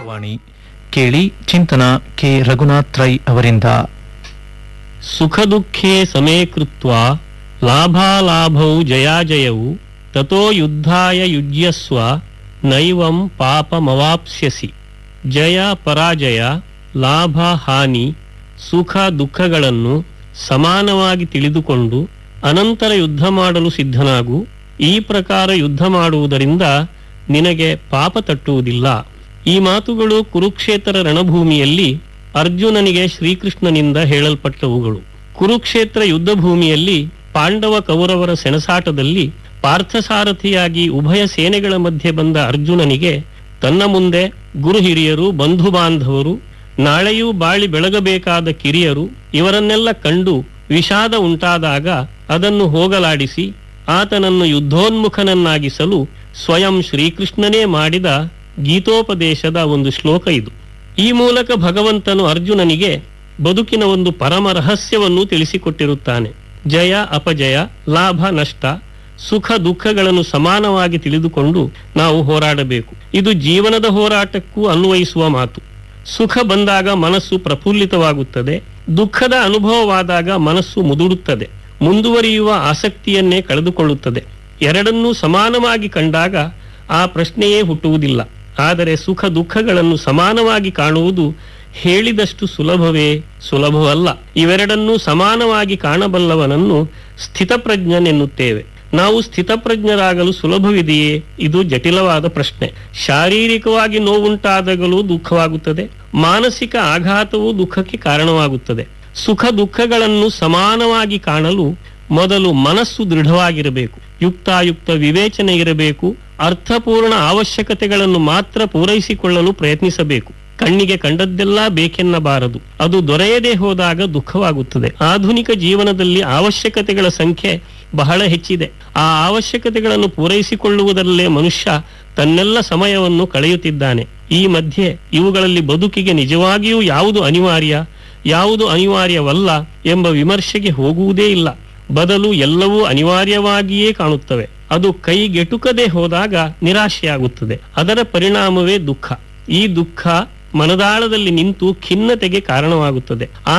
ವಾಣಿ ಕೇಳಿ ಚಿಂತನ ಕೆ ರಘುನಾಥ್ ರೈ ಅವರಿಂದ ಸುಖ ದುಃಖೇ ಸಮೇ ಕೃತ್ವಾ ಲಾಭಾಲಾಭೌ ಜಯಾಜಯೌ ತಥೋ ಯುದ್ಧಾಯ ಯುಜ್ಯಸ್ವ ನೈವಂ ಪಾಪಮವಾಪ್ಸ್ಯಸಿ ಜಯ ಪರಾಜಯ ಲಾಭ ಹಾನಿ ಸುಖ ದುಃಖಗಳನ್ನು ಸಮಾನವಾಗಿ ತಿಳಿದುಕೊಂಡು ಅನಂತರ ಯುದ್ಧ ಮಾಡಲು ಸಿದ್ಧನಾಗು ಈ ಪ್ರಕಾರ ಯುದ್ಧ ಮಾಡುವುದರಿಂದ ನಿನಗೆ ಪಾಪ ತಟ್ಟುವುದಿಲ್ಲ ಈ ಮಾತುಗಳು ಕುರುಕ್ಷೇತ್ರ ರಣಭೂಮಿಯಲ್ಲಿ ಅರ್ಜುನನಿಗೆ ಶ್ರೀಕೃಷ್ಣನಿಂದ ಹೇಳಲ್ಪಟ್ಟವುಗಳು ಕುರುಕ್ಷೇತ್ರ ಯುದ್ಧ ಭೂಮಿಯಲ್ಲಿ ಪಾಂಡವ ಕೌರವರ ಸೆಣಸಾಟದಲ್ಲಿ ಪಾರ್ಥಸಾರಥಿಯಾಗಿ ಉಭಯ ಸೇನೆಗಳ ಮಧ್ಯೆ ಬಂದ ಅರ್ಜುನನಿಗೆ ತನ್ನ ಮುಂದೆ ಗುರು ಹಿರಿಯರು ಬಂಧು ಬಾಂಧವರು ನಾಳೆಯೂ ಬಾಳಿ ಬೆಳಗಬೇಕಾದ ಕಿರಿಯರು ಇವರನ್ನೆಲ್ಲ ಕಂಡು ವಿಷಾದ ಉಂಟಾದಾಗ ಅದನ್ನು ಹೋಗಲಾಡಿಸಿ ಆತನನ್ನು ಯುದ್ಧೋನ್ಮುಖನನ್ನಾಗಿಸಲು ಸ್ವಯಂ ಶ್ರೀಕೃಷ್ಣನೇ ಮಾಡಿದ ಗೀತೋಪದೇಶದ ಒಂದು ಶ್ಲೋಕ ಇದು ಈ ಮೂಲಕ ಭಗವಂತನು ಅರ್ಜುನನಿಗೆ ಬದುಕಿನ ಒಂದು ಪರಮ ರಹಸ್ಯವನ್ನು ತಿಳಿಸಿಕೊಟ್ಟಿರುತ್ತಾನೆ ಜಯ ಅಪಜಯ ಲಾಭ ನಷ್ಟ ಸುಖ ದುಃಖಗಳನ್ನು ಸಮಾನವಾಗಿ ತಿಳಿದುಕೊಂಡು ನಾವು ಹೋರಾಡಬೇಕು ಇದು ಜೀವನದ ಹೋರಾಟಕ್ಕೂ ಅನ್ವಯಿಸುವ ಮಾತು ಸುಖ ಬಂದಾಗ ಮನಸ್ಸು ಪ್ರಫುಲ್ಲಿತವಾಗುತ್ತದೆ ದುಃಖದ ಅನುಭವವಾದಾಗ ಮನಸ್ಸು ಮುದುಡುತ್ತದೆ ಮುಂದುವರಿಯುವ ಆಸಕ್ತಿಯನ್ನೇ ಕಳೆದುಕೊಳ್ಳುತ್ತದೆ ಎರಡನ್ನೂ ಸಮಾನವಾಗಿ ಕಂಡಾಗ ಆ ಪ್ರಶ್ನೆಯೇ ಹುಟ್ಟುವುದಿಲ್ಲ ಆದರೆ ಸುಖ ದುಃಖಗಳನ್ನು ಸಮಾನವಾಗಿ ಕಾಣುವುದು ಹೇಳಿದಷ್ಟು ಸುಲಭವೇ ಸುಲಭವಲ್ಲ ಇವೆರಡನ್ನೂ ಸಮಾನವಾಗಿ ಕಾಣಬಲ್ಲವನನ್ನು ಸ್ಥಿತಪ್ರಜ್ಞನೆನ್ನುತ್ತೇವೆ ನಾವು ಸ್ಥಿತಪ್ರಜ್ಞರಾಗಲು ಸುಲಭವಿದೆಯೇ ಇದು ಜಟಿಲವಾದ ಪ್ರಶ್ನೆ ಶಾರೀರಿಕವಾಗಿ ನೋವುಂಟಾದಾಗಲೂ ದುಃಖವಾಗುತ್ತದೆ ಮಾನಸಿಕ ಆಘಾತವೂ ದುಃಖಕ್ಕೆ ಕಾರಣವಾಗುತ್ತದೆ ಸುಖ ದುಃಖಗಳನ್ನು ಸಮಾನವಾಗಿ ಕಾಣಲು ಮೊದಲು ಮನಸ್ಸು ದೃಢವಾಗಿರಬೇಕು ಯುಕ್ತಾಯುಕ್ತ ವಿವೇಚನೆ ಇರಬೇಕು ಅರ್ಥಪೂರ್ಣ ಅವಶ್ಯಕತೆಗಳನ್ನು ಮಾತ್ರ ಪೂರೈಸಿಕೊಳ್ಳಲು ಪ್ರಯತ್ನಿಸಬೇಕು ಕಣ್ಣಿಗೆ ಕಂಡದ್ದೆಲ್ಲ ಬೇಕೆನ್ನಬಾರದು ಅದು ದೊರೆಯದೇ ಹೋದಾಗ ದುಃಖವಾಗುತ್ತದೆ ಆಧುನಿಕ ಜೀವನದಲ್ಲಿ ಅವಶ್ಯಕತೆಗಳ ಸಂಖ್ಯೆ ಬಹಳ ಹೆಚ್ಚಿದೆ ಆ ಅವಶ್ಯಕತೆಗಳನ್ನು ಪೂರೈಸಿಕೊಳ್ಳುವುದರಲ್ಲೇ ಮನುಷ್ಯ ತನ್ನೆಲ್ಲ ಸಮಯವನ್ನು ಕಳೆಯುತ್ತಿದ್ದಾನೆ ಈ ಮಧ್ಯೆ ಇವುಗಳಲ್ಲಿ ಬದುಕಿಗೆ ನಿಜವಾಗಿಯೂ ಯಾವುದು ಅನಿವಾರ್ಯ ಯಾವುದು ಅನಿವಾರ್ಯವಲ್ಲ ಎಂಬ ವಿಮರ್ಶೆಗೆ ಹೋಗುವುದೇ ಇಲ್ಲ ಬದಲು ಎಲ್ಲವೂ ಅನಿವಾರ್ಯವಾಗಿಯೇ ಕಾಣುತ್ತವೆ ಅದು ಕೈಗೆಟುಕದೆ ಹೋದಾಗ ನಿರಾಶೆಯಾಗುತ್ತದೆ ಅದರ ಪರಿಣಾಮವೇ ದುಃಖ ಈ ದುಃಖ ಮನದಾಳದಲ್ಲಿ ನಿಂತು ಖಿನ್ನತೆಗೆ ಕಾರಣವಾಗುತ್ತದೆ ಆ